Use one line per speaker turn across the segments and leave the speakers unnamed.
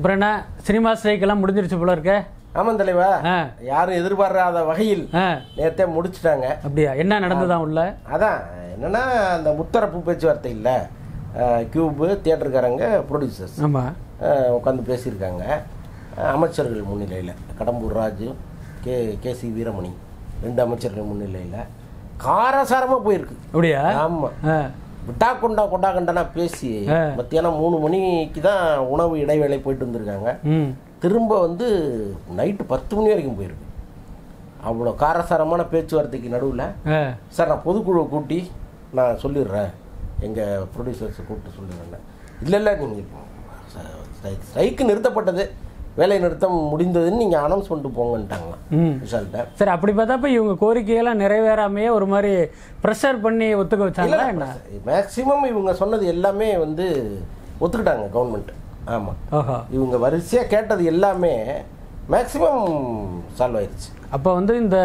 அப்புறம் என்ன சினிமா ஸ்ட்ரைக்கெல்லாம் முடிஞ்சிருச்சு போல இருக்க
ஆமாம் தலைவா
ஆ
யாரும் எதிர்பாராத வகையில்
ஆ
நேத்தே முடிச்சிட்டாங்க
அப்படியா என்ன நடந்ததான் உள்ள
அதான் என்னன்னா அந்த முத்தரப்பு பேச்சுவார்த்தை இல்லை கியூபு தியேட்டருக்காரங்க ப்ரொடியூசர்ஸ்
ஆமா
உட்காந்து பேசியிருக்காங்க அஹ், அமைச்சர்கள் முன்னிலையில் Kadambur Raju K K C Veeramani ரெண்டு அமைச்சர்கள் முன்னிலையில் காரசாரமாக போயிருக்கு
அப்படியா
ஆமாம்
ஆ
விட்டா கொண்டா கொண்டா கண்டனா பேசி
ஆ.
மத்தியானம் மூணு மணிக்கு தான் உணவு இடைவேளை போயிட்டு வந்திருக்காங்க
ம்
திரும்ப வந்து நைட்டு பத்து மணி வரைக்கும் போயிருக்கு அவ்வளோ காரசாரமான பேச்சுவார்த்தைக்கு நடுவில்
ஆ
சார் நான் பொதுக்குழுவை கூட்டி நான் சொல்லிடுறேன் எங்கள் ப்ரொடியூசர்ஸை கூப்பிட்டு சொல்லிடுறேன் இல்லை இல்லை நீங்கள் ஸ்ட்ரைக்கு நிறுத்தப்பட்டது வேலை நிறுத்தம் முடிந்ததுன்னு நீங்கள் அனௌன்ஸ் பண்ணிட்டு போங்கன்ட்டாங்களாம்
ம்
விஷால்கிட்ட
சரி அப்படி பார்த்தப்ப இவங்க கோரிக்கையெல்லாம் நிறைவேறாமையே ஒரு மாதிரி ப்ரெஷர் பண்ணி ஒத்துக்க வச்சாங்களா என்ன
மேக்சிமம் இவங்க சொன்னது எல்லாமே வந்து ஒத்துக்கிட்டாங்க கவர்மெண்ட் ஆமாம்
ஓஹோ
இவங்க வரிசையாக கேட்டது எல்லாமே மேக்சிமம் சால்வ் ஆயிடுச்சு
அப்போ வந்து இந்த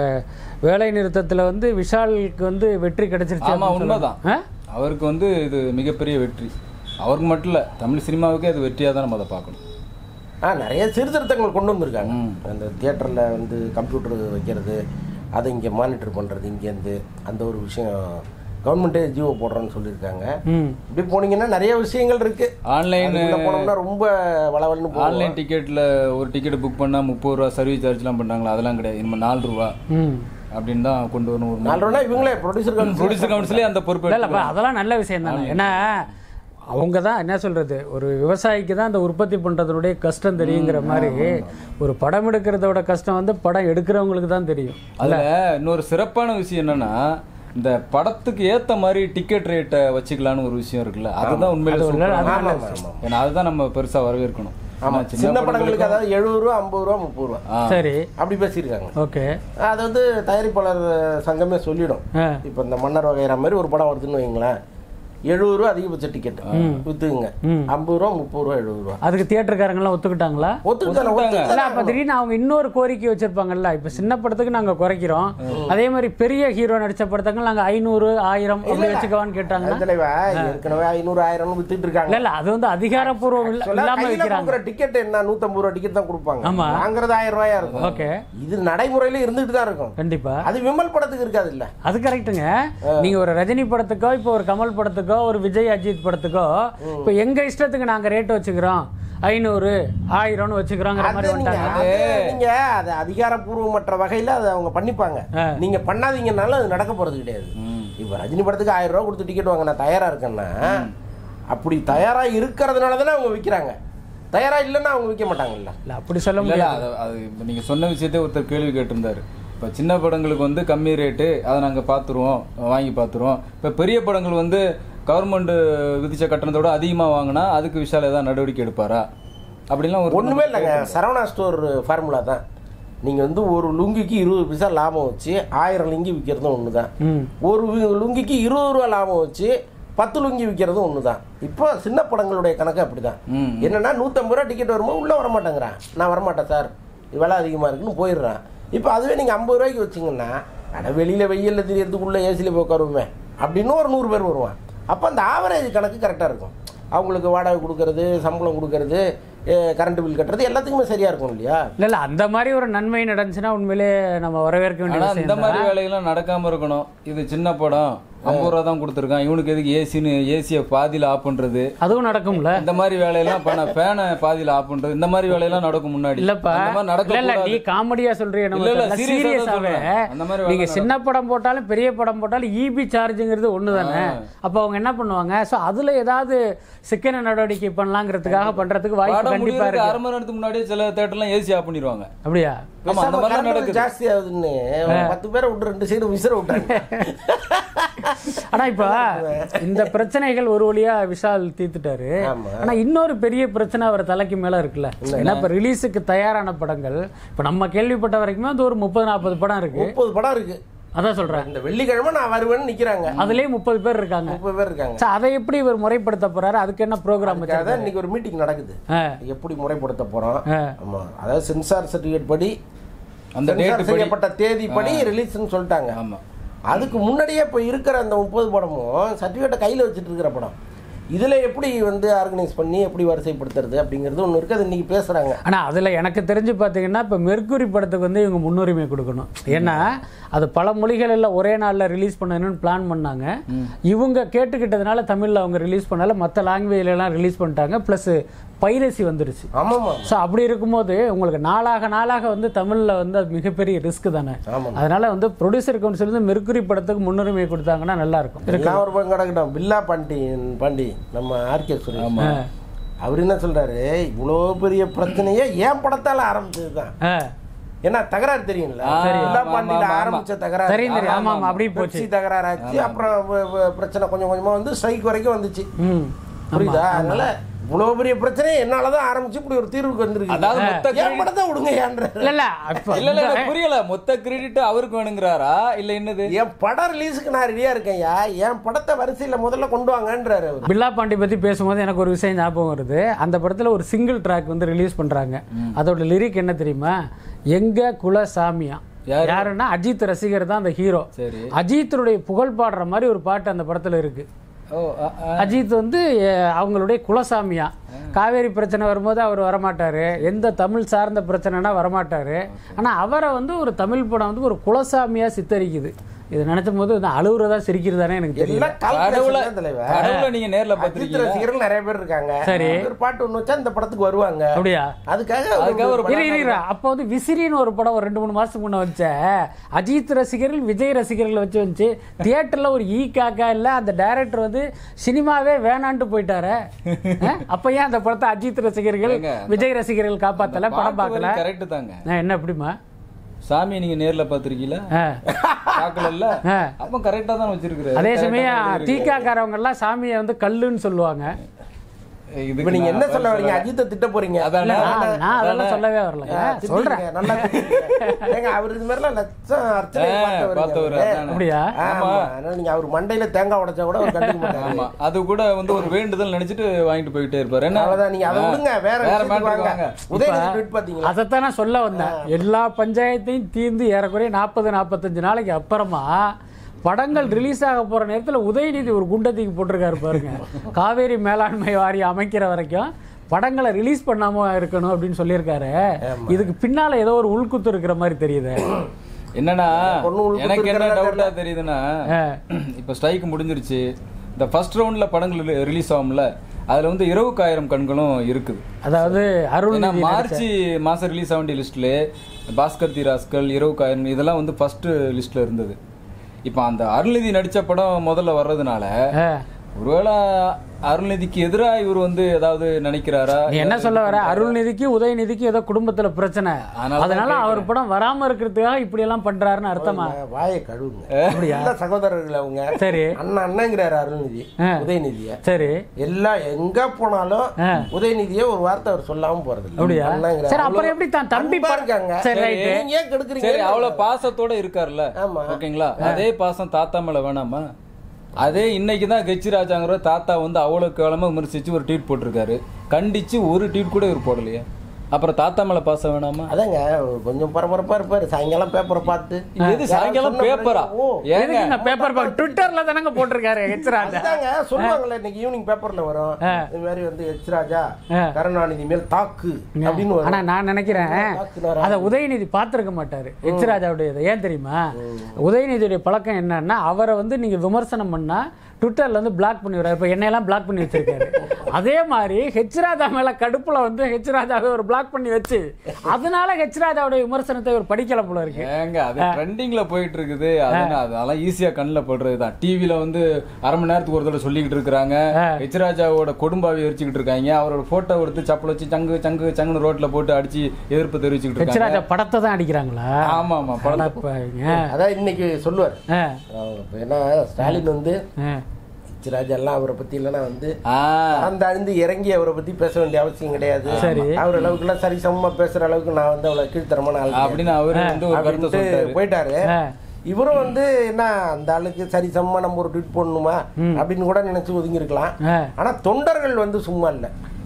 வேலை நிறுத்தத்தில் வந்து விஷாலுக்கு வந்து வெற்றி கிடைச்சிருச்சு
ஆமா
அப்படின்னு
உண்மைதான்
சொல்லலாம். ஆ?
அவருக்கு வந்து இது மிகப்பெரிய வெற்றி அவருக்கு மட்டும் இல்லை தமிழ் சினிமாவுக்கே அது வெற்றியாக தான் நம்ம அதை பார்க்கணும்
ஆ நிறைய சீர்திருத்தங்கள் கொண்டு வந்திருக்காங்க அந்த தியேட்டரில் வந்து கம்ப்யூட்டர் வைக்கிறது அதை இங்கே மானிட்டர் பண்ணுறது இங்கேருந்து அந்த ஒரு விஷயம் கவர்மெண்ட்டே ஜியோ போடுறோன்னு சொல்லியிருக்காங்க
ம்
இப்படி போனீங்கன்னா நிறைய விஷயங்கள் இருக்கு
ஆன்லைன்
அதுக்குள்ள போனோம்னா ரொம்ப வளவலன்னு போகும்
ஆன்லைன் டிக்கெட்டில் ஒரு டிக்கெட் புக் பண்ணால் முப்பது ரூபா சர்வீஸ் சார்ஜ்லாம் பண்ணுறாங்களா அதெல்லாம் கிடையாது இனிமேல் நாலு ரூபா
ம்
அப்படின்னு தான் கொண்டு வரணும் ஒரு
நாலு ரூபா இவங்களே ப்ரொடியூசர்
ப்ரொடியூசர் கவுன்சிலே அந்த பொறுப்பு
இல்லை இல்லைப்பா அதெல்லாம் நல்ல விஷயம் தானே ஏன்னா அவங்க தான் என்ன சொல்றது ஒரு விவசாயிக்கு தான் அந்த உற்பத்தி பண்றதனுடைய கஷ்டம் தெரியுங்கிற மாதிரி ஒரு படம் எடுக்கிறதோட கஷ்டம் வந்து படம் எடுக்கிறவங்களுக்கு தான் தெரியும்
அதில் இன்னொரு சிறப்பான விஷயம் என்னன்னா இந்த படத்துக்கு ஏத்த மாதிரி டிக்கெட் ரேட்டை வச்சுக்கலான்னு ஒரு விஷயம் இருக்குல்ல அதுதான் உண்மையில சூப்பரான
ஆமாம்
விஷயம்.
ஆமாம்
ஏன்னா அதுதான் நம்ம பெருசா வரவேற்கணும்
ஆமாம்
ஏன்னா
சின்ன படங்களுக்கு அதாவது எழுபது ரூபா ஐம்பது ரூபா முப்பது ரூபா
ஆ.
சரி
அப்படி பேசியிருக்காங்க
ஓகே
அது வந்து தயாரிப்பாளர் சங்கமே சொல்லிடும்
ஆ
இப்போ இந்த மன்னர் வகைற மாதிரி ஒரு படம் வருதுன்னு வைங்களேன் எழுபது ரூபா அதிகபட்ச டிக்கெட் வித்துங்க ஐம்பது ரூபா முப்பது ரூபா எழுபது ரூபா
அதுக்கு தியேட்டருக்காரங்களாம் ஒத்துக்கிட்டாங்களா
ஒத்துக்கிட்டாங்க ஒத்துக்கிட்டாங்க.
இல்ல அப்ப திடீர்னு அவங்க இன்னொரு கோரிக்கை வச்சிருப்பாங்கல்ல இப்ப சின்ன படத்துக்கு நாங்க குறைக்கிறோம் அதே மாதிரி பெரிய ஹீரோ நடிச்ச படத்துக்கு நாங்க ஐநூறு ஆயிரம் அப்படி வச்சுக்கவான்னு கேட்டாங்கன்னா
தலைவா ஏற்கனவே ஐநூறு ஆயிரம் வித்துட்டு இருக்காங்க
இல்ல இல்ல அது வந்து அதிகாரப்பூர்வம் இல்ல-
சொல்ல
இல்லாம
கையில
வைக்கிறாங்க
கொடுக்குற டிக்கெட் என்ன நூத்தம்பது ரூபா டிக்கெட் தான் கொடுப்பாங்க
ஆமா.
வாங்குறது ஆயிரம் ரூபாயா இருக்கும்
ஓகே
இது நடைமுறையில இருந்துட்டு தான் இருக்கும்
கண்டிப்பா
அது விமல் படத்துக்கு இருக்காது இல்ல
அது கரெக்ட்டுங்க நீங்க ஒரு ரஜினி படத்துக்கோ இப்போ ஒரு கமல் படத்துக்கோ ஒரு விஜய் அஜித் படத்துக்கோ இப்போ எங்க இஷ்டத்துக்கு நாங்க ரேட் வச்சுக்கிறோம் ஐநூறு ஆயிரம்னு வச்சுக்கிறோங்கிற
அது
மாதிரி
நீங்க
வந்துட்டாங்க
அது நீங்க அது அதிகாரப்பூர்வமற்ற வகையில அதை அவங்க பண்ணிப்பாங்க
ஆ.
நீங்க பண்ணாதீங்கனாலும் அது நடக்க போறது கிடையாது இப்ப ரஜினி படத்துக்கு ஆயிரம் ரூபாய் கொடுத்து டிக்கெட் வாங்க நான் தயாரா இருக்கேன்னா அப்படி தயாரா இருக்கிறதுனால தானே அவங்க விற்கிறாங்க தயாரா இல்லைன்னா அவங்க விற்க மாட்டாங்கல்ல
இல்ல அப்படி சொல்ல
இல்ல இல்ல,
முடியாது
அது அது இப்ப நீங்க சொன்ன விஷயத்தை ஒருத்தர் கேள்வி கேட்டிருந்தாரு இப்போ சின்ன படங்களுக்கு வந்து கம்மி ரேட்டு அதை நாங்கள் பார்த்துருவோம் வாங்கி பார்த்துருவோம் இப்போ பெரிய படங்கள் வந்து கவர்மெண்ட் விதிச்ச கட்டணத்தோட அதிகமாக வாங்கினா அதுக்கு விஷால் ஏதாவது நடவடிக்கை எடுப்பாரா அப்படிலாம் ஒரு
ஒண்ணுமே இல்லைங்க சரவணா ஸ்டோர் ஃபார்முலா தான் நீங்க வந்து ஒரு லுங்கிக்கு இருபது பைசா லாபம் வச்சு ஆயிரம் லுங்கி விற்கிறதும் ஒன்று தான்
ம்
ஒரு வி- லுங்கிக்கு இருபது ரூபா லாபம் வச்சு பத்து லுங்கி விற்கிறதும் ஒன்று தான் இப்போ சின்ன படங்களுடைய கணக்கு அப்படிதான்
ம்.
என்னன்னா நூற்றம்பது ரூபா டிக்கெட் வரும்போது உள்ளே வரமாட்டேங்கிறான் நான் வரமாட்டேன் சார் இது விலை அதிகமாக இருக்குன்னு போயிடுறான் இப்போ அதுவே நீங்கள் ஐம்பது ரூபாய்க்கு வச்சிங்கன்னா அட வெளியில் வெயிலில் தெரியறதுக்குள்ளே ஏசியில் போய் உட்காருவோமே அப்படின்னு ஒரு நூறு பேர் வருவான் அப்போ அந்த ஆவரேஜ் கணக்கு கரெக்டாக இருக்கும் அவங்களுக்கு வாடகை கொடுக்கறது சம்பளம் கொடுக்கறது கரண்ட் பில் கட்டுறது எல்லாத்துக்குமே சரியாக இருக்கும் இல்லையா
இல்ல இல்ல அந்த மாதிரி ஒரு நன்மை நடந்துச்சுன்னா உண்மையிலே நம்ம வரவேற்க வேண்டிய
ஆனால் இந்த
விஷயம்
மாதிரி வேலையெல்லாம் நடக்காம இருக்கணும் இது சின்ன படம் ஐம்பது ரூபா தான் கொடுத்துருக்கான் இவனுக்கு எதுக்கு ஏசின்னு ஏசியை பாதியில் ஆஃப் பண்ணுறது
அதுவும் நடக்கும்ல
இந்த மாதிரி வேலையெல்லாம் பண்ண ஃபேனை பாதியில் ஆஃப் பண்ணுறது இந்த மாதிரி வேலையெல்லாம் நடக்கும் முன்னாடி
இல்லப்பா
அந்த மாதிரி நடக்க
இல்ல இல்ல நீ
கூடாது.
காமெடியா சொல்றிய
இல்ல, இல்ல, serious ஆ தான்
சீரியஸாவே
சொல்றேன். அந்த மாதிரி
நீங்க
வேலை
சின்ன படம் போட்டாலும் பெரிய படம் போட்டாலும் இபி சார்ஜுங்கிறது ஒண்ணு தானே அப்ப அவங்க என்ன பண்ணுவாங்க சோ அதுல ஏதாவது சிக்கன நடவடிக்கை பண்ணலாங்கிறதுக்காக பண்றதுக்கு வாய்ப்பு
படம்
கண்டிப்பா
முடியறதுக்கு
இருக்கு
அரை மணி நேரத்துக்கு முன்னாடியே சில தேட்டர்லாம் ஏசி ஆஃப் பண்ணிடுவாங்க
அப்படியா
ஆமா அந்த மாதிரி நடக்குது
ஜாஸ்தி ஆகுதுன்னு ஒரு பத்து பேரை விட்டு ரெண்டு சைடு விசிற விட்டாங்க
ஆனா இப்ப இந்த பிரச்சனைகள் ஒரு வழியா விஷால் தீர்த்துட்டாரு
ஆமா.
ஆனா இன்னொரு பெரிய பிரச்சனை அவர் தலைக்கு மேல இருக்குல்ல ஏன்னா இப்ப ரிலீஸுக்கு தயாரான படங்கள் இப்ப நம்ம கேள்விப்பட்ட வரைக்குமே அது ஒரு முப்பது நாற்பது படம் இருக்கு
முப்பது படம் இருக்கு
அதான் சொல்றேன்
இந்த வெள்ளிக்கிழமை நான் வருவேன்னு நிக்கிறாங்க
அதுலயே முப்பது பேர் இருக்காங்க
முப்பது பேர் இருக்காங்க
சரி, அதை எப்படி இவர் முறைப்படுத்த போறாரு அதுக்கு என்ன ப்ரோக்ராம்
அதுக்காக தான் இன்னைக்கு ஒரு மீட்டிங் நடக்குது எப்படி முறைப்படுத்த போறோம்
ஆ.
ஆமா அதாவது சென்சார் சர்டிபிகேட் படி
அந்த
சென்சார்
டேட் படி
செய்யப்பட்ட தேதி படி ரிலீஸ்னு சொல்லிட்டாங்க
ஆமா
அதுக்கு முன்னாடியே இப்போ இருக்கிற அந்த முப்பது படமும் சர்டிஃபிகேட்டை கையில் வச்சுட்டு இருக்கிற படம் இதுல எப்படி வந்து ஆர்கனைஸ் பண்ணி எப்படி வரிசைப்படுத்துறது அப்படிங்கிறது ஒன்று இருக்கு அது இன்னைக்கு பேசுறாங்க
ஆனா அதுல எனக்கு தெரிஞ்சு பாத்தீங்கன்னா இப்ப மெர்க்குரி படத்துக்கு வந்து இவங்க முன்னுரிமை கொடுக்கணும் ஏன்னா அது பல மொழிகளில் ஒரே நாள்ல ரிலீஸ் பண்ணணும்னு பிளான் பண்ணாங்க இவங்க கேட்டுக்கிட்டதுனால தமிழ்ல அவங்க ரிலீஸ் பண்ணால மற்ற லாங்குவேஜ்ல எல்லாம் ரிலீஸ் பண்ணிட்டாங்க ப்ளஸ் பைரசி வந்துருச்சு
ஆமாமா
ஸோ அப்படி இருக்கும்போது உங்களுக்கு நாளாக நாளாக வந்து தமிழில் வந்து அது மிகப்பெரிய ரிஸ்க் தானே
ஆமாம்.
அதனால வந்து ப்ரொடியூசர் கவுன்சில் வந்து மெர்க்குரி படத்துக்கு முன்னுரிமை கொடுத்தாங்கன்னா நல்லா இருக்கும்
எல்லாம் ஒரு பக்கம் கிடக்கட்டும் பில்லா பாண்டி பாண்டி நம்ம ஆர்கே சுரேஷ் அவர் என்ன சொல்றாரு இவ்வளோ பெரிய பிரச்சனையே ஏன் படத்தால ஆரம்பிச்சது தான்
ஆ,
ஏன்னா தகராறு தெரியும்ல
ஆ,
பில்லா
ஆமா,
பாண்டியில
ஆமா, ஆமா.
ஆரம்பிச்ச தகராறு
தெரியும் தெரியும் ஆமா ஆமா அப்படியே போச்சு
பெப்சி தகராறு ஆச்சு அப்புறம் வ- வ- பிரச்சனை கொஞ்சம் கொஞ்சமா வந்து ஸ்ட்ரைக் வரைக்கும் வந்துச்சு
ம்
புரியுதா அதனால இவ்வளவு பெரிய பிரச்சனை என்னாலதான் ஆரம்பிச்சு இப்படி ஒரு தீர்வுக்கு வந்திருக்கு
அதாவது மொத்த
ஏன் படத்தை விடுங்க ஏன்ற
இல்ல இல்ல அப்ப
இல்ல இல்ல எனக்கு புரியல மொத்த கிரெடிட் அவருக்கு வேணுங்கிறாரா இல்ல என்னது
என் படம் ரிலீஸுக்கு நான் ரெடியா இருக்கேன்யா என் படத்தை வரிசையில முதல்ல கொண்டு வாங்கன்றாரு அவரு
பில்லா பாண்டி பத்தி பேசும்போது எனக்கு ஒரு விஷயம் ஞாபகம் வருது அந்த படத்துல ஒரு சிங்கிள் ட்ராக் வந்து ரிலீஸ் பண்றாங்க அதோட லிரிக் என்ன தெரியுமா எங்க குல சாமியா
யாரு?
யாருன்னா அஜித் ரசிகர் தான் அந்த ஹீரோ
சரி
அஜித்தினுடைய புகழ் பாடுற மாதிரி ஒரு பாட்டு அந்த படத்துல இருக்கு
ஓ அ, அ.
அஜித் வந்து அஹ், அவங்களுடைய குலசாமியா காவேரி பிரச்சனை வரும்போது அவர் வரமாட்டாரு எந்த தமிழ் சார்ந்த பிரச்சனைனா வரமாட்டாரு ஆனா அவரை வந்து ஒரு தமிழ் படம் வந்து ஒரு குலசாமியா சித்தரிக்குது இது நினைச்சும் போது வந்து அழுகுறதா சிரிக்கிறதானே எனக்கு தெரியல
எல்லாம் calculation
கடவுளை
தான் தலைவர்
கடவுளை நீங்க நேர்ல
அஜித்
பாத்திருக்கீங்க
ரசிகர்கள் நிறைய பேர் இருக்காங்க
சரி.
ஒரு பாட்டு ஒண்ணு வச்சா இந்த படத்துக்கு வருவாங்க
அப்படியா
அதுக்காக
அதுக்காக ஒரு
இரு இரு, இரு அப்போ வந்து விசிறின்னு ஒரு படம் ஒரு ரெண்டு மூணு மாசத்துக்கு முன்ன வச்ச அஜித் ரசிகர்கள் விஜய் ரசிகர்கள் வச்சு வந்துச்சு தியேட்டர்ல ஒரு ஈ காக்கா இல்ல அந்த டைரக்டர் வந்து சினிமாவே வேணான்ட்டு போயிட்டாரு அஹ்? அப்ப ஏன் அந்த படத்தை அஜித் ரசிகர்கள்
ஏங்க,
விஜய் ரசிகர்கள் காப்பாத்தல படம் பார்க்கல
கரெக்ட் தாங்க
அஹ், என்ன எப்படிமா
சாமி நீங்க நேர்ல பாத்திருக்கீங்களா
அஹ்.
பாக்கல
அஹ்.
அப்ப கரெக்டா தான் வச்சிருக்காரு
அதே சமயம் டீக்காக்காரவங்க எல்லாம் சாமியை வந்து கல்லுன்னு சொல்லுவாங்க
இப்ப நீங்க என்ன சொல்ல வரீங்க அஜித்தை திட்ட போறீங்க
அதானே.
இல்ல, நான்
அதானே.
நான் அதெல்லாம் சொல்லவே வரல
ஆ,
சொல்றேன்
திட்டிங்க, நல்லா திட்டிங்க. ஏங்க அவர் இது மாதிரிலாம் லட்சம் அர்ச்சனை
ஆ,
பார்த்தவருங்க
பார்த்தவரு,
அவரு.
அதானே.
அப்படியா
ஆமா அதனால நீங்க அவர் மண்டையில தேங்காய் உடைச்சா கூட அவர் கண்டுக்க மாட்டாரு
ஆமா அது கூட வந்து ஒரு வேண்டுதல் நினைச்சிட்டு வாங்கிட்டு போயிட்டே இருப்பாரு என்ன
அவ்வளவுதான் நீங்க அதை விடுங்க வேற
வேற
விஷயத்துக்கு
மேட்டருக்கு
வாங்க
வாங்க.
உதயநிதி ட்வீட் பாத்தீங்களா
அதைத்தான் நான் சொல்ல வந்தேன் எல்லா பஞ்சாயத்தையும் தீர்ந்து ஏறக்குறைய நாற்பது நாற்பத்தஞ்சு நாளைக்கு அப்புறமா படங்கள் ரிலீஸ் ஆக போற நேரத்துல உதயநிதி ஒரு குண்டத்துக்கு போட்டிருக்காரு பாருங்க காவேரி மேலாண்மை வாரியம் அமைக்கிற வரைக்கும் படங்களை ரிலீஸ் பண்ணாம இருக்கணும் அப்படின்னு சொல்லியிருக்காரு இதுக்கு பின்னால ஏதோ ஒரு உள்குத்து இருக்கிற மாதிரி தெரியுது
என்னன்னா
பொண்ணு உள்குத்து
எனக்கு என்ன
இருக்கிறதா
டவுட்டா தெரியுதுன்னா இப்ப ஸ்ட்ரைக் முடிஞ்சிருச்சு இந்த ஃபர்ஸ்ட் ரவுண்ட்ல படங்கள் ரிலீஸ் ஆகும்ல அதுல வந்து இரவுக்கு ஆயிரம் கண்களும் இருக்குது
அதாவது
ஏன்னா
அருள்நிதி
மார்ச் மாசம் ரிலீஸ் ஆக வேண்டிய லிஸ்ட்ல பாஸ்கர் தீராஸ்கள் இரவுக்கு ஆயிரம் இதெல்லாம் வந்து ஃபர்ஸ்ட் லிஸ்ட்ல இருந்தது இப்போ அந்த அருள்நிதி நடிச்ச படம் முதல்ல வர்றதுனால
ஆ.
ஒருவேளை அருள்நிதிக்கு எதிராக இவர் வந்து ஏதாவது நினைக்கிறாரா
நீ என்ன சொல்ல வர அருள்நிதிக்கு உதயநிதிக்கு ஏதோ குடும்பத்துல பிரச்சனை
அதனால தான்
அதனால அவர் படம் வராம இருக்கிறதுக்காக இப்படி எல்லாம் பண்றாருன்னு அர்த்தமா
வாயை கழுவுங்க எல்லா சகோதரர்கள் அவங்க
சரி
அண்ணன் அண்ணங்கிறாரு அருள்நிதி
ஆ.
உதயநிதிய
சரி
எல்லாம் எங்க போனாலும்
ஆ.
உதயநிதியை ஒரு வார்த்தை அவர் சொல்லாம போறது இல்ல.
அப்படியா
அண்ணங்கிறாரு.
சரி அப்புறம் எப்படி தான் தம்பி
அன்பா
படம்
இருக்காங்க
சரி ரைட்டு
நீங்க ஏன் கெடுக்குறீங்க
சரி அவ்வளவு பாசத்தோட இருக்காருல்ல
ஆமா.
ஓகேங்களா அதே பாசம் தாத்தா மேல வேணாமா அதே இன்னைக்கு தான் கெச்சி ராஜாங்கிற தாத்தா வந்து அவ்வளவு காலமா விமர்சிச்சு ஒரு ட்வீட் போட்டிருக்காரு கண்டிச்சு ஒரு ட்வீட் கூட இவர் போடலையே அப்புறம் தாத்தா மேல பாசம் வேணாமா
அதாங்க அவர் கொஞ்சம் பரபரப்பா இருப்பாரு சாயங்காலம் பேப்பரை பார்த்து
எது சாயங்காலம்
சொன்ன
பேப்பரா
ஓ
ஏங்க
எதுக்கு இந்த பேப்பர் பார்க்க ட்விட்டர்ல தானங்க போட்டிருக்காரு ஹெச் ராஜா
அதுதாங்க சொல்லுவாங்கல்ல இன்னைக்கு ஈவினிங் பேப்பர்ல வரும் இது மாதிரி வந்து எச் ராஜா
ஆ.
கருணாநிதி மேல் தாக்கு அப்படின்னு வரும்
ஆனா நான் நினைக்கிறேன்
தாக்குனாரா?
அத உதயநிதி பார்த்திருக்க மாட்டாரு எச் ராஜாவுடைய ஏன் தெரியுமா உதயநிதியுடைய பழக்கம் என்னன்னா அவரை வந்து நீங்க விமர்சனம் பண்ணா ட்விட்டர்ல வந்து பிளாக் பண்ணி விடுறாரு இப்ப என்னையெல்லாம் பிளாக் பண்ணி வச்சிருக்காரு அதே மாதிரி ஹெச் ராஜா மேல கடுப்புல வந்து ஹெச் ராஜாவை ஒரு பிளாக் பண்ணி வச்சு அதனால ஹெச் ராஜாவுடைய விமர்சனத்தை ஒரு படிக்கல போல இருக்கு
ஏங்க அது ட்ரெண்டிங்ல போயிட்டு இருக்குது அதனால அதெல்லாம் ஈஸியா கண்ணுல படுறது தான் டிவில வந்து அரை மணி நேரத்துக்கு ஒரு தடவை சொல்லிக்கிட்டு இருக்காங்க எச்ராஜாவோட கொடும்பாவி எரிச்சுக்கிட்டு இருக்காங்க அவரோட போட்டோ எடுத்து சப்பல் வச்சு சங்கு சங்கு சங்குன்னு ரோட்ல போட்டு அடிச்சு எதிர்ப்பு தெரிவிச்சுக்கிட்டு
ஹெச்
இருக்காங்க
ராஜா படத்தை தான் அடிக்கிறாங்களா
ஆமா ஆமா படம்
அடப்பாவிங்க.
அதான் இன்னைக்கு சொல்லுவார்
ஆ,
அவங்க இப்ப ஏன்னா ஸ்டாலின் வந்து
ஆ.
எச் ராஜா எல்லாம் அவரை பத்தி இல்லைன்னா வந்து
ஆ
அந்த அழிந்து இறங்கி அவரை பத்தி பேச வேண்டிய அவசியம் கிடையாது
சரி.
அவர் அளவுக்கு எல்லாம் சரி சமமா பேசுற அளவுக்கு நான் வந்து அவ்வளவு கீழ்த்தரமான ஆள் கிடையாது.
அப்படின்னு அவரு வந்து ஒரு கருத்தை
அப்படின்ட்டு
சொல்லிட்டாரு
போயிட்டாரு
ஆ.
இவரும் வந்து என்ன அந்த ஆளுக்கு சரி சமமா நம்ம ஒரு ட்வீட் போடணுமா அப்படின்னு கூட நினைச்சு ஒதுங்கி இருக்கலாம்
ஆ.
ஆனா தொண்டர்கள் வந்து சும்மா இல்ல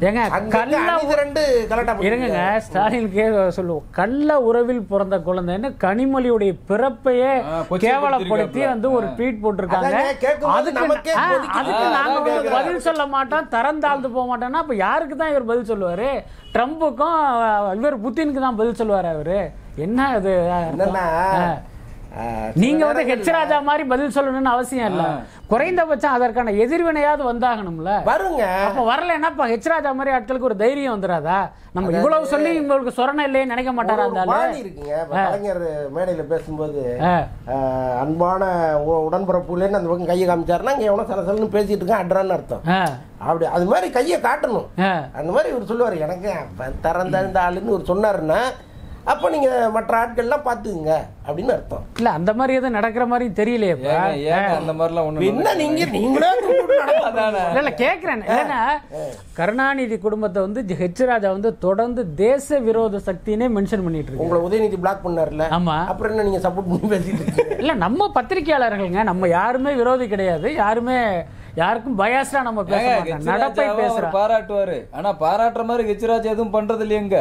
ஏங்க கள்ள
அங்க ரெண்டு கலட்டா
இருங்கங்க ஸ்டாலின் கே சொல்லுவோம் கள்ள உறவில் பிறந்த குழந்தைன்னு கனிமொழியுடைய பிறப்பையே
ஆ, கொச்சை
கேவலப்படுத்தி
படுத்திருக்காப்புல.
வந்து ஒரு ட்வீட் போட்டிருக்காங்க
அதாங்க, கேட்கும்போது
அதுக்கு
நமக்கே
ஆ,
கொதிக்குது.
அதுக்கு
ஆ,
நாங்க
அதான்
வந்து
கேக்குறேன்.
பதில் சொல்ல மாட்டோம் தரம் தாழ்ந்து போக மாட்டோம்னா அப்ப யாருக்கு தான் இவர் பதில் சொல்லுவாரு ட்ரம்புக்கும் அஹ், இவர் புத்தினுக்கு தான் பதில் சொல்லுவாரு அவரு என்ன அது
என்னன்னா
ஆ.
ஆ,
நீங்க
சில
வந்து
நேரங்கள்ல
ஹெச் ராஜா மாதிரி பதில் சொல்லணும்னு அவசியம் இல்ல குறைந்தபட்சம் அதற்கான எதிர்வினையாவது வந்தாகணும்ல
வருங்க
அப்ப வரலைன்னா இப்ப ஹெச் ராஜா மாதிரி ஆட்களுக்கு ஒரு தைரியம் வந்துடாதா நம்ம இவ்வளவு சொல்லி உங்களுக்கு சொரணை இல்லையே நினைக்க மாட்டாரா
ஒரு
அந்த ஆளு?
பாணி இருக்குங்க இப்ப கலைஞர் மேடையில பேசும்போது
ஆ.
ஆஹ், அன்பான உ- உடன்பிறப்புலேன்னு அந்த பக்கம் கையை காமிச்சாருன்னா இங்க எவனோ சலசலன்னு பேசிட்டு இருக்கான் அட்ரான்னு அர்த்தம்
ஆ,
அப்படி அது மாதிரி கையை காட்டணும்
ஆ.
அந்த மாதிரி இவர் சொல்லுவார் எனக்கு அப்ப திறந்த இந்த ஆளுன்னு இவர் சொன்னாருன்னா அப்போ நீங்க மற்ற ஆட்கள்லாம் பார்த்துக்குங்க அப்படின்னு அர்த்தம்
இல்ல அந்த மாதிரி எதுவும் நடக்கிற மாதிரி தெரியலையேப்பா
ஏங்க ஏங்க அந்த மாதிரிலாம் ஒண்ணு
என்ன நீங்க நீங்களே துண்டு நடக்காதானே
இல்ல இல்ல கேக்குறேன் ஏன்னா கருணாநிதி குடும்பத்தை வந்து ஹெச் ராஜா வந்து தொடர்ந்து தேச விரோத சக்தினே மென்ஷன் பண்ணிட்டு இருக்கு
உங்களை உதயநிதி பிளாக் பண்ணார்ல
ஆமா
அப்புறம் என்ன நீங்க சப்போர்ட் பண்ணி பேசிட்டு இருக்கீங்க
இல்ல நம்ம பத்திரிகையாளர்கள்ங்க நம்ம யாருமே விரோதி கிடையாது யாருமே யாருக்கும் பயாஸ்டா நம்ம பேச
ஏங்க,
மாட்டோம்
ஹெச்
நடப்பை
ராஜாவை அவர்
பேசுறோம்
பாராட்டுவாரு ஆனா பாராட்டுற மாதிரி ஹெச்ராஜ் எதுவும் பண்றது இல்லையங்க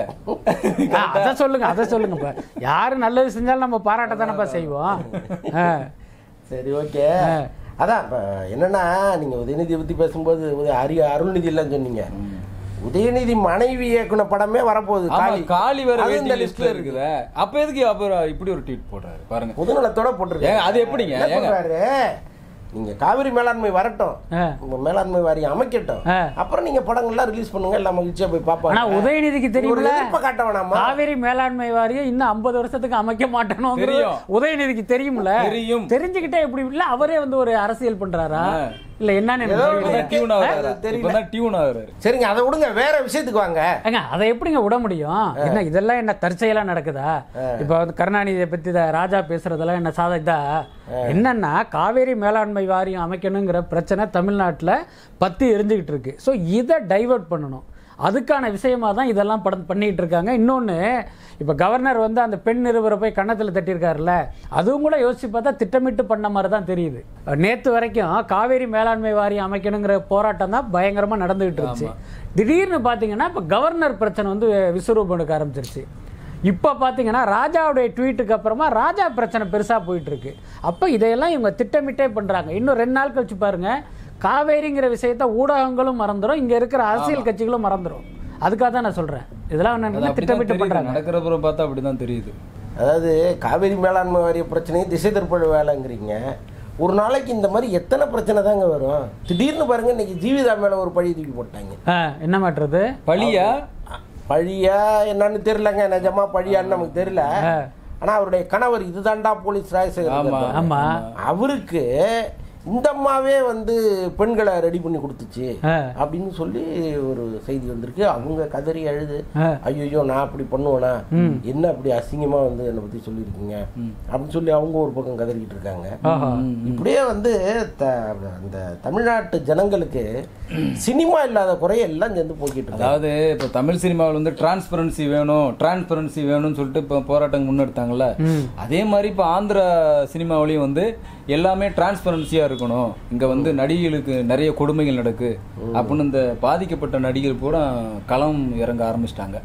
ஆ, அத சொல்லுங்க அத சொல்லுங்க இப்ப யாரு நல்லது செஞ்சாலும் நம்ம பாராட்ட தானப்பா செய்வோம் ஆ.
சரி ஓகே அதான் இப்போ என்னன்னா நீங்க உதயநிதியை பத்தி பேசும்போது உதய- அரி அருள்நிதி இல்லைன்னு சொன்னீங்க உதயநிதி மனைவி இயக்குன படமே வரப்போகுது
ஆமா
காளி
காலி வேற
அது இந்த
வெயிட்டிங்
லிஸ்ட்ல
லிஸ்ட்ல
இருக்கு
இருக்குதே அப்ப எதுக்கு அப்புறம் இப்படி ஒரு ட்வீட் போடுறாரு பாருங்க
பொதுநலத்தோட போட்டிருக்காரு
ஏங்க, அது எப்படிங்க?
என்ன
ஏங்க.
சொல்றாரு நீங்க காவிரி மேலாண்மை வரட்டும்
ஆ.
உங்க மேலாண்மை வாரியம் அமைக்கட்டும்
ஆ.
அப்புறம் நீங்க படங்கள்லாம் ரிலீஸ் பண்ணுங்க எல்லாம் மகிழ்ச்சியா போய் பார்ப்பாங்க
ஆனா உதயநிதிக்கு
ஒரு
தெரியுமில்ல
எதிர்ப்பை காட்ட வேணாமா
காவேரி மேலாண்மை வாரியம் இன்னும் 50 வருஷத்துக்கு அமைக்க மாட்டேனோங்கிறது
தெரியும்.
உதயநிதிக்கு தெரியும்ல
தெரியும்.
தெரிஞ்சுக்கிட்டே இப்படி இல்ல அவரே வந்து ஒரு அரசியல் பண்றாரா
ஆ.
இல்ல என்னன்னு எனக்கு
ஏதோ
தெரியல.
ஒண்ணு
டியூன் ஆகுறாரு
தெரியல.
இப்பதான் டியூன் ஆகுறாரு
சரிங்க அதை விடுங்க வேற விஷயத்துக்கு வாங்க
ஏங்க அதை எப்படிங்க விட முடியும் என்ன இதெல்லாம் என்ன தற்செயலா நடக்குதா இப்ப வந்து கருணாநிதியை பத்தி இத ராஜா பேசுறதெல்லாம் என்ன சாதா என்னன்னா காவேரி மேலாண்மை வாரியம் அமைக்கணுங்கிற பிரச்சனை தமிழ்நாட்டுல பத்தி எரிஞ்சுக்கிட்டு இருக்கு ஸோ இதை டைவர்ட் பண்ணணும் அதுக்கான விஷயமா தான் இதெல்லாம் படம் பண்ணிட்டு இருக்காங்க இன்னொன்னு இப்ப கவர்னர் வந்து அந்த பெண் நிருபரை போய் கன்னத்துல தட்டியிருக்காருல்ல அதுவும் கூட யோசிச்சு பார்த்தா திட்டமிட்டு பண்ண மாதிரி தான் தெரியுது நேத்து வரைக்கும் காவேரி மேலாண்மை வாரியம் அமைக்கணுங்கிற போராட்டம் தான் பயங்கரமா நடந்துகிட்டு இருந்துச்சு திடீர்னு பாத்தீங்கன்னா இப்ப கவர்னர் பிரச்சனை வந்து விஸ்வரூபம் எடுக்க ஆரம்பிச்சிருச்சு இப்போ பார்த்தீங்கன்னா ராஜாவுடைய ட்வீட்டுக்கு அப்புறமா ராஜா பிரச்சனை பெருசாக போயிட்டு இருக்கு அப்போ இதையெல்லாம் இவங்க திட்டமிட்டே பண்ணுறாங்க இன்னும் ரெண்டு நாள் கழிச்சு பாருங்க காவேரிங்கிற விஷயத்த ஊடகங்களும் மறந்துடும் இங்கே இருக்கிற அரசியல் கட்சிகளும் மறந்துடும் அதுக்காக தான் நான் சொல்கிறேன் இதெல்லாம்
அது
என்னன்னா
அப்படிதான்
திட்டமிட்டு
தெரியுது.
பண்ணுறாங்க
நடக்கிறப்புறம் பார்த்தா அப்படிதான் தெரியுது
அதாவது காவிரி மேலாண்மை வாரிய பிரச்சனையும் திசை திருப்பல் வேலைங்கிறீங்க ஒரு நாளைக்கு இந்த மாதிரி எத்தனை பிரச்சனை தாங்க வரும் திடீர்னு பாருங்க இன்னைக்கு ஜீவிதா மேல ஒரு பழி தூக்கி போட்டாங்க
ஆ என்ன மாட்டுறது
பழியா
அ, பழியா என்னன்னு தெரியலங்க நிஜமா பழியான்னு நமக்கு தெரியல ஆனா அவருடைய கணவர் இதுதான்டா போலீஸ் ராஜசேகர்
ஆமா
இருக்காரு.
ஆமா
அவருக்கு இந்த அம்மாவே வந்து பெண்களை ரெடி பண்ணி கொடுத்துச்சு
ஆ.
அப்படின்னு சொல்லி ஒரு செய்தி வந்திருக்கு அவங்க கதறி அழுது
ஆ.
ஐயோ நான் அப்படி பண்ணுவேனா என்ன அப்படி அசிங்கமா வந்து என்னை பத்தி சொல்லியிருக்கீங்க அப்படின்னு சொல்லி அவங்க ஒரு பக்கம் கதறிக்கிட்டு இருக்காங்க
ஆஹா
இப்படியே வந்து த- அந்த தமிழ்நாட்டு ஜனங்களுக்கு சினிமா இல்லாத குறைய எல்லாம் சேர்ந்து போக்கிட்டு இருக்காங்க
அதாவது இப்போ தமிழ் சினிமாவில் வந்து டிரான்ஸ்பரன்சி வேணும் டிரான்ஸ்பரன்சி வேணும்னு சொல்லிட்டு இப்போ போராட்டம் முன்னெடுத்தாங்கல்ல அதே மாதிரி இப்போ ஆந்திரா சினிமாவிலையும் வந்து எல்லாமே டிரான்ஸ்பரன்சியா இருக்கணும் இங்க வந்து நடிகைகளுக்கு நிறைய கொடுமைகள் நடக்கு அப்படின்னு இந்த பாதிக்கப்பட்ட நடிகர் பூரா களம் இறங்க ஆரம்பிச்சிட்டாங்க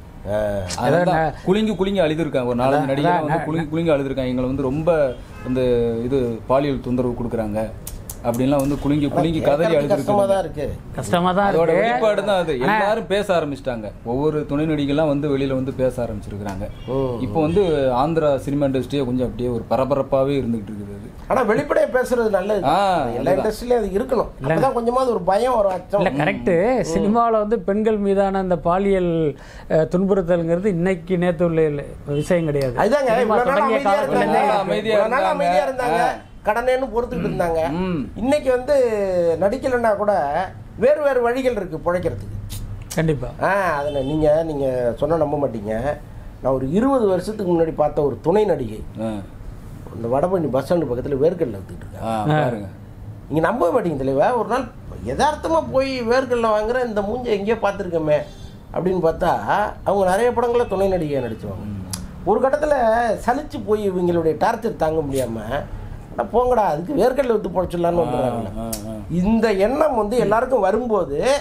அதான் குலுங்கி குலுங்கி அழுதுருக்காங்க ஒரு நாலஞ்சு நடிகர் வந்து குலுங்கி குலுங்கி அழுதுருக்காங்க எங்களை வந்து ரொம்ப இந்த இது பாலியல் தொந்தரவு கொடுக்குறாங்க அப்படின்லாம் வந்து குலுங்கி குலுங்கி கதறி
கேட்கறதுக்கு கஷ்டமா
அழுதுருக்காங்க
தான் இருக்கு
கஷ்டமா தான்
அதோட
இருக்கு
வெளிப்பாடு தான் அது எல்லாரும் பேச ஆரம்பிச்சிட்டாங்க ஒவ்வொரு துணை நடிகெல்லாம் வந்து வெளியில வந்து பேச ஆரம்பிச்சிருக்காங்க இப்போ வந்து ஆந்திரா சினிமா இண்டஸ்ட்ரியே கொஞ்சம் அப்படியே ஒரு பரபரப்பாவே இருந்துகிட்டு இருக்குது அது
ஆனா வெளிப்படையா பேசுறது நல்லது
ஆ,
எல்லா இண்டஸ்ட்ரியிலும் அது இருக்கணும் அப்பதான் கொஞ்சமாவது ஒரு பயம் ஒரு அச்சம்
இல்ல கரெக்ட் சினிமாவில் வந்து பெண்கள் மீதான அந்த பாலியல் அஹ், துன்புறுத்தல்ங்கிறது இன்னைக்கு நேத்து உள்ள இல்ல- விஷயம் கிடையாது
அதுதாங்க
சினிமா
இவ்வளவு நாள்
தொடங்கிய
அமைதியா
காலத்துல
இருந்தாங்க
இவ்வளவு நாள் அமைதியா
இவ்வளவு நாள்
இருந்தாங்க.
அமைதியா இருந்தாங்க கடனேன்னு பொறுத்துக்கிட்டு இருந்தாங்க
ம்.
இன்னைக்கு வந்து நடிக்கலைன்னா கூட வேறு வேறு வழிகள் இருக்கு பிழைக்கிறதுக்கு
கண்டிப்பா
ஆ அதில் நீங்க நீங்க சொன்ன நம்ப மாட்டீங்க நான் ஒரு இருபது வருஷத்துக்கு முன்னாடி பார்த்த ஒரு துணை நடிகை
ஆ.
இந்த வடபழனி பஸ் ஸ்டாண்டு பக்கத்துல வேர்க்கல்ல வித்துட்டு இருக்காங்க
ஆ, பாருங்க
நீங்க நம்ப மாட்டீங்க தலைவா ஒரு நாள் யதார்த்தமா போய் வேர்க்கல்ல வாங்குற இந்த மூஞ்ச எங்கேயோ பார்த்துருக்கோமே அப்படின்னு பார்த்தா அவங்க நிறைய படங்கள துணை நடிகையாக நடிச்சுவாங்க ஒரு கட்டத்துல சலிச்சு போய் இவங்களுடைய டார்ச்சர் தாங்க முடியாம அட போங்கடா அதுக்கு வேர்க்கடலை வித்து பொழைச்சிடலான்னு வந்துடுறாங்கல்ல
ஆ, ஆ.
இந்த எண்ணம் வந்து எல்லாருக்கும் வரும்போது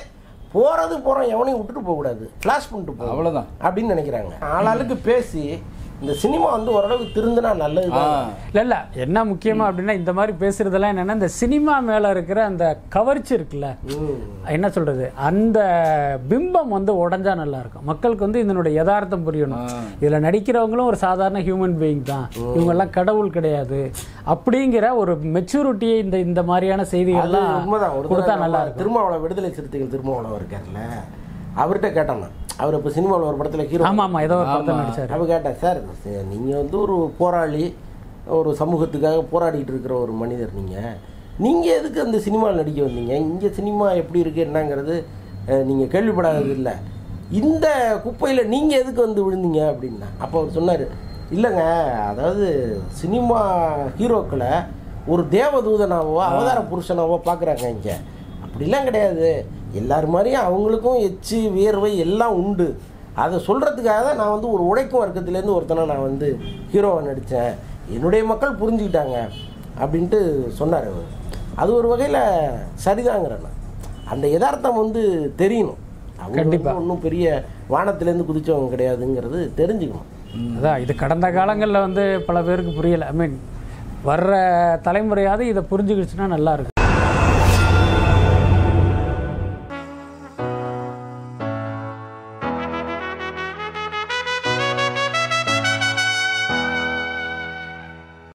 போறது போறோம் எவனையும் விட்டுட்டு போக கூடாது ஃபிளாஷ் பண்ணிட்டு போகணும்
அவ்வளவுதான்
அப்படின்னு நினைக்கிறாங்க ஆளாளுக்கு பேசி இந்த சினிமா வந்து ஓரளவுக்கு திருந்தினா நல்லது
ஆ
இல்ல இல்ல என்ன முக்கியமா அப்படின்னா இந்த மாதிரி பேசுறதெல்லாம் என்னன்னா இந்த சினிமா மேல இருக்கிற அந்த கவர்ச்சி இருக்குல்ல என்ன சொல்றது அந்த பிம்பம் வந்து உடைஞ்சா நல்லா இருக்கும் மக்களுக்கு வந்து இதனுடைய யதார்த்தம் புரியணும் இதுல நடிக்கிறவங்களும் ஒரு சாதாரண ஹியூமன் பீயிங் தான் இவங்க எல்லாம் கடவுள் கிடையாது அப்படிங்கிற ஒரு மெச்சூரிட்டியை இந்த இந்த மாதிரியான
அது
செய்திகள்லாம்
உண்மைதான் ஒரு
கொடுத்தா
தடவை
நல்லா
நம்ம
இருக்கும்
திருமாவளவன் விடுதலை சிறுத்தைகள் திருமாவளவன் இருக்கார்ல அவர்கிட்ட கேட்டான் நான். அவர் இப்போ சினிமாவில் ஒரு படத்துல ஹீரோ
ஆமா ஆமா ஏதோ ஒரு படத்தில் நடிச்சாரு
அப்போ கேட்டேன் சார் ச- நீங்க வந்து ஒரு போராளி ஒரு சமூகத்துக்காக போராடிட்டு இருக்கிற ஒரு மனிதர் நீங்க நீங்க எதுக்கு அந்த சினிமாவில் நடிக்க வந்தீங்க இங்க சினிமா எப்படி இருக்கு என்னங்கிறது அஹ், நீங்க கேள்விப்படாதது இல்லை இந்த குப்பையில நீங்க எதுக்கு வந்து விழுந்தீங்க அப்படின்னா அப்போ அவர் சொன்னாரு இல்லைங்க அதாவது சினிமா ஹீரோக்களை ஒரு தேவதூதனாவோ அவதார புருஷனாவோ பார்க்குறாங்க இங்கே அப்படிலாம் கிடையாது எல்லார் மாதிரியும் அவங்களுக்கும் எச்சு வியர்வை எல்லாம் உண்டு அதை சொல்கிறதுக்காக தான் நான் வந்து ஒரு உழைக்கும் வர்க்கத்துலேருந்து ஒருத்தனை நான் வந்து ஹீரோவை நடித்தேன் என்னுடைய மக்கள் புரிஞ்சுக்கிட்டாங்க அப்படின்ட்டு சொன்னார் அவர் அது ஒரு வகையில் சரிதாங்கிறேன் நான். அந்த யதார்த்தம் வந்து தெரியணும் அவங்க
கண்டிப்பா.
ஒன்றும் பெரிய வானத்திலேருந்து குதிச்சவங்க கிடையாதுங்கிறது தெரிஞ்சுக்கணும்
அதான் இது கடந்த காலங்களில் வந்து பல பேருக்கு புரியல ஐ மீன் வர்ற தலைமுறையாவது இதை புரிஞ்சுக்கிடுச்சுன்னா நல்லா இருக்கும்